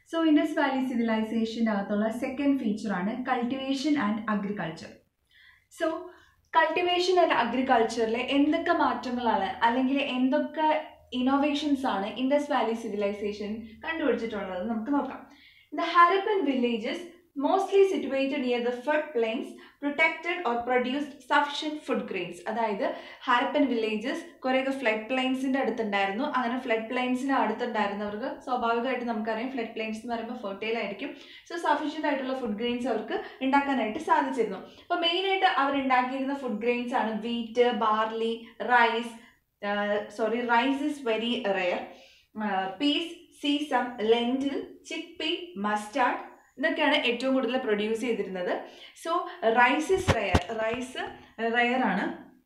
so Indus valley സിവിലൈസേഷൻ്റെ അകത്തുള്ള second ഫീച്ചറാണ് cultivation and agriculture so cultivation and അഗ്രികൾച്ചറിൽ എന്തൊക്കെ മാറ്റങ്ങളാണ് അല്ലെങ്കിൽ എന്തൊക്കെ ഇന്നോവേഷൻസ് ആണ് ഇൻഡസ് വാലി സിവിലൈസേഷൻ കണ്ടുപിടിച്ചിട്ടുള്ളത് നമുക്ക് നോക്കാം the Harappan villages mostly situated near the flood plains protected or produced sufficient food grains അതായത് ഹാരപ്പൻ വില്ലേജസ് കുറേയൊക്കെ ഫ്ലഡ് പ്ലെയിൻസിൻ്റെ അടുത്തുണ്ടായിരുന്നു അങ്ങനെ ഫ്ലഡ് പ്ലെയിൻസിന് അടുത്തുണ്ടായിരുന്നവർക്ക് സ്വാഭാവികമായിട്ട് നമുക്കറിയാം ഫ്ലഡ് പ്ലെയിൻസ് എന്ന് പറയുമ്പോൾ ഫെർട്ടൈൽ ആയിരിക്കും സോ സഫീഷ്യൻ്റ് ആയിട്ടുള്ള ഫുഡ് ഗ്രെയിൻസ് അവർക്ക് ഉണ്ടാക്കാനായിട്ട് സാധിച്ചിരുന്നു അപ്പോൾ മെയിനായിട്ട് അവർ ഉണ്ടാക്കിയിരുന്ന ഫുഡ് ഗ്രെയിൻസ് ആണ് wheat barley rice sorry rice is very rare peas sesame lentil chick mustard ഇതൊക്കെയാണ് ഏറ്റവും കൂടുതൽ പ്രൊഡ്യൂസ് ചെയ്തിരുന്നത് so rice is rare rice rare ആണ്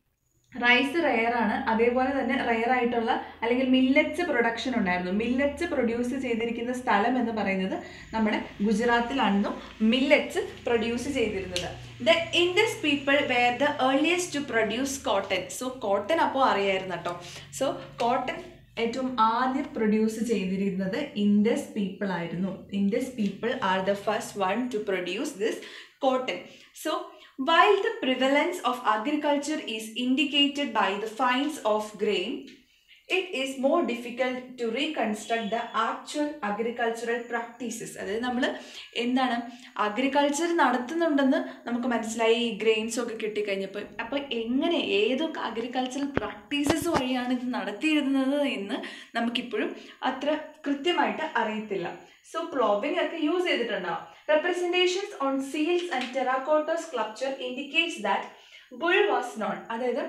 റൈസ് റെയർ ആണ് അതേപോലെ തന്നെ റെയർ ആയിട്ടുള്ള അല്ലെങ്കിൽ മില്ലറ്റ്സ് പ്രൊഡക്ഷൻ ഉണ്ടായിരുന്നു മില്ലറ്റ്സ് പ്രൊഡ്യൂസ് ചെയ്തിരിക്കുന്ന സ്ഥലം എന്ന് പറയുന്നത് നമ്മുടെ ഗുജറാത്തിലാണെന്നും മില്ലറ്റ്സ് പ്രൊഡ്യൂസ് ചെയ്തിരുന്നത് the Indus people where the earliest to produce cotton so cotton അപ്പോൾ അറിയായിരുന്നു കേട്ടോ സോ കോട്ടൺ ഏറ്റവും ആദ്യം പ്രൊഡ്യൂസ് ചെയ്തിരുന്നത് ഇൻഡസ് പീപ്പിൾ ആയിരുന്നു Indus people are the first one to produce this cotton so while the prevalence of agriculture is indicated by the finds of grain it is more difficult to reconstruct the actual agricultural practices അതായത് നമ്മൾ എന്താണ് agriculture നടത്തുന്നുണ്ടെന്ന് നമുക്ക് മനസ്സിലായി ഈ grains ഒക്കെ കിട്ടിക്കഴിഞ്ഞപ്പോൾ അപ്പോൾ എങ്ങനെ ഏതൊക്കെ അഗ്രികൾച്ചറൽ പ്രാക്ടീസസ് വഴിയാണ് ഇത് നടത്തിയിരുന്നത് എന്ന് നമുക്കിപ്പോഴും അത്ര കൃത്യമായിട്ട് അറിയത്തില്ല സോ പ്ലോവിംഗ് ഒക്കെ യൂസ് ചെയ്തിട്ടുണ്ടാവും representations on seals and terracotta sculpture indicates that bull was known അതായത്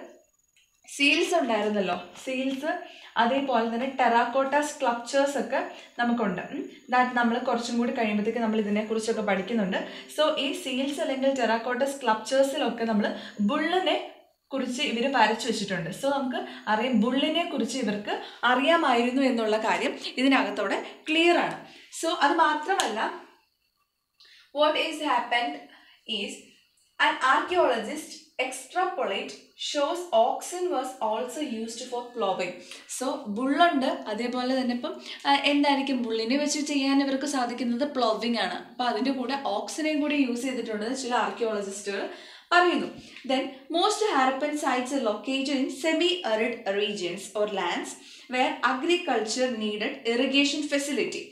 സീൽസ് ഉണ്ടായിരുന്നല്ലോ സീൽസ് അതേപോലെ തന്നെ ടെറാക്കോട്ട സ്ക്ലപ്ചേഴ്സ് ഒക്കെ നമുക്കുണ്ട് ദാറ്റ് നമ്മൾ കുറച്ചും കൂടി കഴിയുമ്പോഴത്തേക്ക് നമ്മൾ ഇതിനെക്കുറിച്ചൊക്കെ പഠിക്കുന്നുണ്ട് സോ ഈ സീൽസ് അല്ലെങ്കിൽ ടെറാക്കോട്ട സ്ക്ലപ്ചേഴ്സിലൊക്കെ നമ്മൾ ബുള്ളിനെ കുറിച്ച് ഇവർ വരച്ചു വെച്ചിട്ടുണ്ട് സോ നമുക്ക് അറിയാം ബുള്ളിനെ കുറിച്ച് ഇവർക്ക് അറിയാമായിരുന്നു എന്നുള്ള കാര്യം ഇതിനകത്തോടെ ക്ലിയർ ആണ് സോ അത് മാത്രമല്ല what is happened is an archaeologist extrapolate shows oxen was also used for ploughing so ബുള്ളുണ്ട് അതേപോലെ തന്നെ ഇപ്പം എന്തായിരിക്കും ബുള്ളിനെ വെച്ച് ചെയ്യാൻ ഇവർക്ക് സാധിക്കുന്നത് പ്ലോവിങ് ആണ് അപ്പോൾ അതിൻ്റെ കൂടെ ഓക്സിനെയും കൂടി യൂസ് ചെയ്തിട്ടുണ്ടെന്ന് ചില ആർക്കിയോളജിസ്റ്റുകൾ പറയുന്നു then most Harappan sites located in semi arid regions or lands where agriculture needed irrigation facility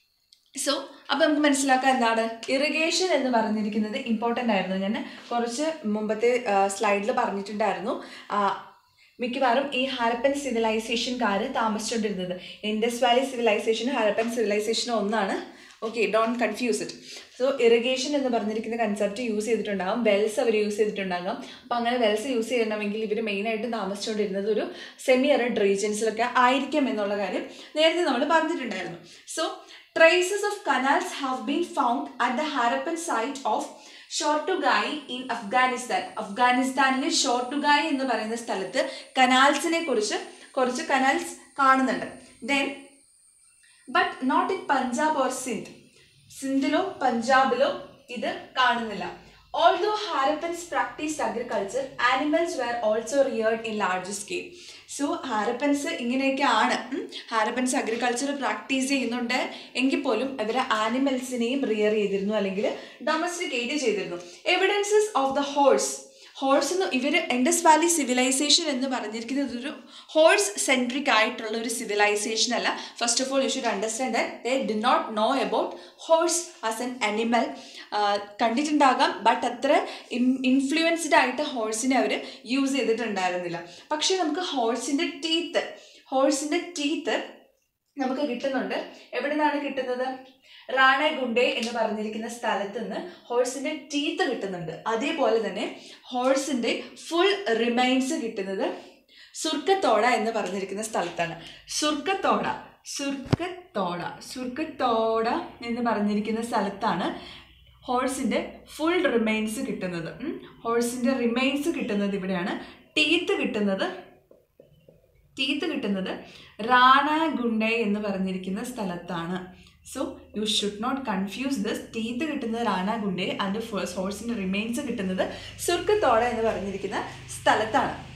so അപ്പോൾ നമുക്ക് മനസ്സിലാക്കാം എന്താണ് ഇറിഗേഷൻ എന്ന് പറഞ്ഞിരിക്കുന്നത് ഇമ്പോർട്ടൻ്റ് ആയിരുന്നു ഞാൻ കുറച്ച് മുമ്പത്തെ സ്ലൈഡിൽ പറഞ്ഞിട്ടുണ്ടായിരുന്നു മിക്കവാറും ഈ ഹാരപ്പൻ സിവിലൈസേഷൻകാർ താമസിച്ചുകൊണ്ടിരുന്നത് ഇൻഡസ് വാലി സിവിലൈസേഷനും ഹാരപ്പൻ സിവിലൈസേഷനും ഒന്നാണ് okay don't confuse it so irrigation എന്ന് പറഞ്ഞിരിക്കുന്ന കൺസെപ്റ്റ് യൂസ് ചെയ്തിട്ടുണ്ടാകും വെൽസ് അവർ യൂസ് ചെയ്തിട്ടുണ്ടാകും അപ്പോൾ അങ്ങനെ വെൽസ് യൂസ് ചെയ്യണമെങ്കിൽ ഇവർ മെയിനായിട്ട് താമസിച്ചുകൊണ്ടിരുന്നത് ഒരു സെമി അറഡ് റീജിയൻസിലൊക്കെ ആയിരിക്കും എന്നുള്ള കാര്യം നേരത്തെ നമ്മൾ പറഞ്ഞിട്ടുണ്ടായിരുന്നു so traces of canals have been found at the Harappan site of Shortugai in Afghanistan അഫ്ഗാനിസ്ഥാനിലെ ഷോർട്ടുഗായി എന്ന് പറയുന്ന സ്ഥലത്ത് കനാൽസിനെ കുറിച്ച് കുറച്ച് കനാൽസ് കാണുന്നുണ്ട് then but not in Punjab or Sindh സിന്ധിലോ പഞ്ചാബിലോ ഇത് കാണുന്നില്ല although Harappans practised agriculture animals were also reared in large scale so Harappans ഇങ്ങനെയൊക്കെ ആണ് ഹാരപ്പൻസ് അഗ്രികൾച്ചർ പ്രാക്ടീസ് ചെയ്യുന്നുണ്ട് എങ്കിൽ പോലും ഇവർ ആനിമൽസിനെയും റിയർ ചെയ്തിരുന്നു അല്ലെങ്കിൽ ഡൊമസ്റ്റിക്കേറ്റ് ചെയ്തിരുന്നു evidences of the horse horse എന്ന് ഇവർ ഇൻഡസ് വാലി സിവിലൈസേഷൻ എന്ന് പറഞ്ഞിരിക്കുന്നത് ഒരു ഹോഴ്സ് സെൻട്രിക് ആയിട്ടുള്ള ഒരു സിവിലൈസേഷൻ അല്ല first of all you should understand that they did not know about horse as an animal കണ്ടിട്ടുണ്ടാകാം ബട്ട് അത്ര ഇൻഫ്ലുവൻസ്ഡ് ആയിട്ട് ഹോഴ്സിനെ അവർ യൂസ് ചെയ്തിട്ടുണ്ടായിരുന്നില്ല പക്ഷേ നമുക്ക് ഹോഴ്സിൻ്റെ ടീത്ത് ഹോഴ്സിൻ്റെ ടീത്ത് നമുക്ക് കിട്ടുന്നുണ്ട് എവിടെ നിന്നാണ് കിട്ടുന്നത് റാണഗുണ്ടെ എന്ന് പറഞ്ഞിരിക്കുന്ന സ്ഥലത്ത് നിന്ന് ഹോഴ്സിന്റെ ടീത്ത് കിട്ടുന്നുണ്ട് അതേപോലെ തന്നെ ഹോഴ്സിന്റെ ഫുൾ റിമൈൻസ് കിട്ടുന്നത് സുർക്കത്തോട എന്ന് പറഞ്ഞിരിക്കുന്ന സ്ഥലത്താണ് സുർക്കത്തോട സുർക്കത്തോട സുർക്കത്തോട എന്ന് പറഞ്ഞിരിക്കുന്ന സ്ഥലത്താണ് ഹോഴ്സിന്റെ ഫുൾ റിമൈൻസ് കിട്ടുന്നത് ഹോഴ്സിന്റെ റിമൈൻസ് കിട്ടുന്നത് ഇവിടെയാണ് ടീത്ത് കിട്ടുന്നത് ടീത്ത് കിട്ടുന്നത് റാണഗുണ്ടെ എന്ന് പറഞ്ഞിരിക്കുന്ന സ്ഥലത്താണ് so you should not confuse this teeth കിട്ടുന്നത് റാണഗുണ്ടെ അതിൻ്റെ ഫസ്റ്റ് ഹോഴ്സിൻ്റെ റിമൈൻസ് കിട്ടുന്നത് സുർക്കത്തോട എന്ന് പറഞ്ഞിരിക്കുന്ന സ്ഥലത്താണ്